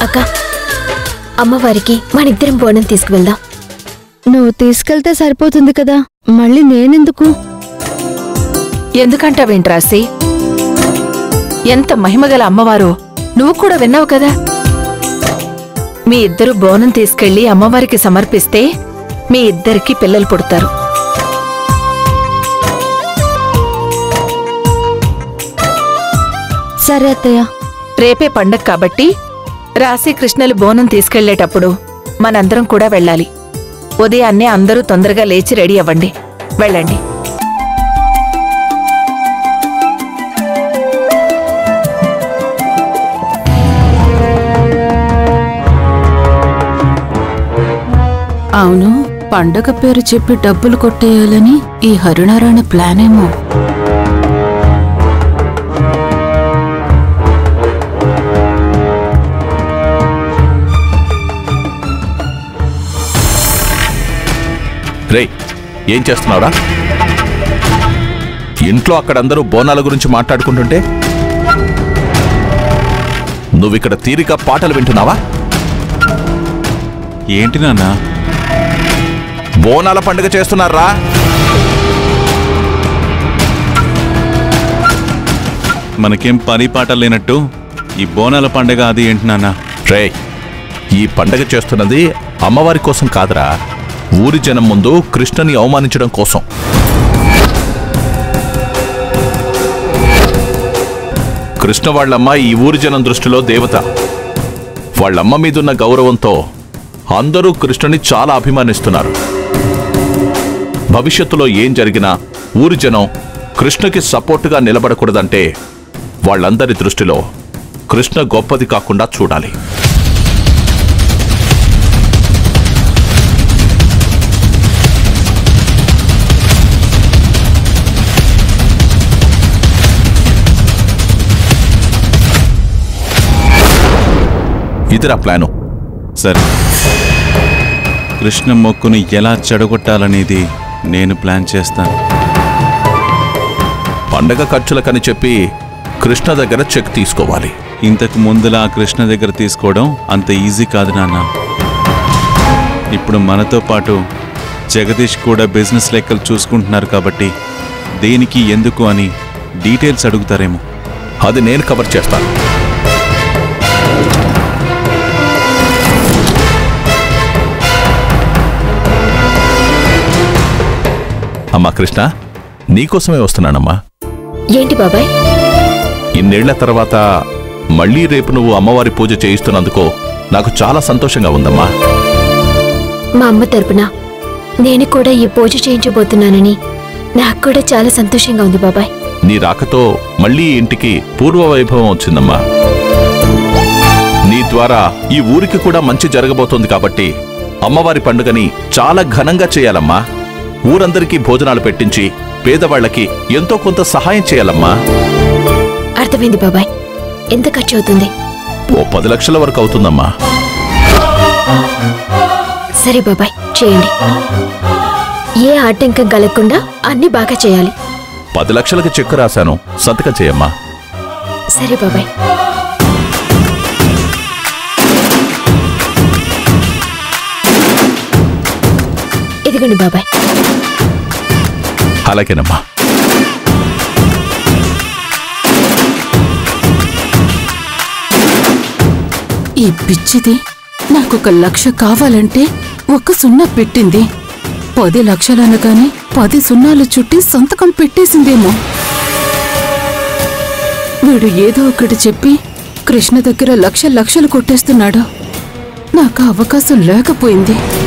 అక్క అమ్మవారికి మనిద్దరం బోనం తీసుకువెళ్దాం నువ్వు తీసుకెళ్తే సరిపోతుంది కదా మళ్ళీ నేనెందుకు ఎందుకంటావేంట్రాసి ఎంత మహిమగల అమ్మవారు నువ్వు కూడా విన్నావు కదా మీ ఇద్దరు బోనం తీసుకెళ్లి అమ్మవారికి సమర్పిస్తే మీ ఇద్దరికి పిల్లలు పుడతారు సరే అత్తయ్య రేపే పండగ కాబట్టి రాశి కృష్ణలు బోనం తీసుకెళ్లేటప్పుడు మనందరం కూడా వెళ్ళాలి ఉదయాన్నే అందరూ తొందరగా లేచి రెడీ అవ్వండి వెళ్ళండి అవును పండగ పేరు చెప్పి డబ్బులు కొట్టేయాలని ఈ హరినారాయణ ప్లాన్ ఏమో రేయ్ ఏం చేస్తున్నావురా ఇంట్లో అక్కడందరూ బోనాల గురించి మాట్లాడుకుంటుంటే నువ్విక్కడ తీరిక పాటలు వింటున్నావా ఏంటి నాన్న బోనాల పండుగ చేస్తున్నారా మనకేం పని పాట లేనట్టు ఈ బోనాల పండగ అది ఏంటి నాన్న రే ఈ పండగ చేస్తున్నది అమ్మవారి కోసం కాదురా ఊరి జనం ముందు కృష్ణని అవమానించడం కోసం కృష్ణ వాళ్ళమ్మ ఈ ఊరి జనం దృష్టిలో దేవత వాళ్ళమ్మ మీదున్న గౌరవంతో అందరూ కృష్ణని చాలా అభిమానిస్తున్నారు భవిష్యత్తులో ఏం జరిగినా ఊరి జనం కృష్ణకి సపోర్టుగా నిలబడకూడదంటే వాళ్ళందరి దృష్టిలో కృష్ణ గొప్పది కాకుండా చూడాలి ఇదిరా ప్లాను సరే కృష్ణ మొక్కుని ఎలా చెడగొట్టాలనేది నేను ప్లాన్ చేస్తాను పండగ ఖర్చులకని చెప్పి కృష్ణ దగ్గర చెక్ తీసుకోవాలి ఇంతకు ముందులా కృష్ణ దగ్గర తీసుకోవడం అంత ఈజీ కాదు నాన్న ఇప్పుడు మనతో పాటు జగదీష్ కూడా బిజినెస్ లెక్కలు చూసుకుంటున్నారు కాబట్టి దేనికి ఎందుకు అని డీటెయిల్స్ అడుగుతారేమో అది నేను కవర్ చేస్తాను అమ్మా కృష్ణ నీకోసమే వస్తున్నానమ్మా ఏంటి బాబాయ్ ఇన్నేళ్ల తర్వాత మళ్ళీ రేపు నువ్వు అమ్మవారి పూజ చేయిస్తున్నందుకు నాకు చాలా సంతోషంగా ఉందమ్మా మా అమ్మ తరపున నేను కూడా ఈ పూజ చేయించబోతున్నానని నాకు కూడా చాలా సంతోషంగా ఉంది బాబాయ్ నీ రాకతో మళ్ళీ ఈ ఇంటికి పూర్వ వైభవం వచ్చిందమ్మా నీ ద్వారా ఈ ఊరికి కూడా మంచి జరగబోతోంది కాబట్టి అమ్మవారి పండుగని చాలా ఘనంగా చేయాలమ్మా ఊరందరికీ భోజనాలు పెట్టించి పేదవాళ్లకి ఎంతో కొంత సహాయం చేయాలమ్మా అర్థమైంది బాబాయ్ ఎంత ఖర్చు అవుతుంది ఓ పది లక్షల వరకు అవుతుందమ్మా సరే బాబాయ్ చేయండి ఏ ఆటంకం కలగకుండా అన్ని బాగా చేయాలి పది లక్షలకు చెక్కు రాశాను సంతకం చేయమ్మా సరే బాబాయ్ ఇదిగోండి బాబాయ్ అలాగేనమ్మా ఈ పిచ్చిది నాకొక లక్ష కావాలంటే ఒక సున్నా పెట్టింది పది లక్షలనగానే పది సున్నాలు చుట్టి సంతకం పెట్టేసిందేమో వీడు ఏదో ఒకటి చెప్పి కృష్ణ దగ్గర లక్ష లక్షలు కొట్టేస్తున్నాడు నాకు ఆ అవకాశం లేకపోయింది